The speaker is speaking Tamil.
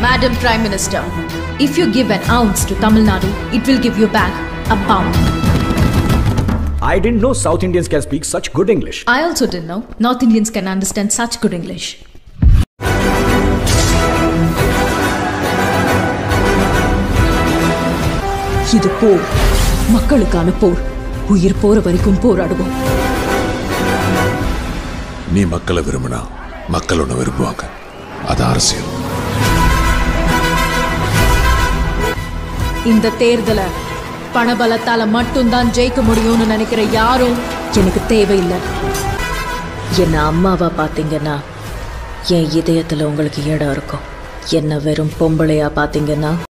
Madam Prime Minister, if you give an ounce to Tamil Nadu, it will give you back a pound. I didn't know South Indians can speak such good English. I also didn't know North Indians can understand such good English. இது போர் மக்களுக்கான போர் உயிர் போற வரைக்கும் போராடுவோம் நீ மக்களை விரும்பினா மக்கள் உன்னை விரும்புவாங்க அது அரசியல் இந்த தேர்தலை பணபலத்தால மட்டும்தான் ஜெயிக்க முடியும்னு நினைக்கிற யாரும் எனக்கு தேவையில்லை என்ன அம்மாவா பாத்தீங்கன்னா என் இதயத்துல உங்களுக்கு இடம் இருக்கும் என்ன வெறும் பொம்பளையா பாத்தீங்கன்னா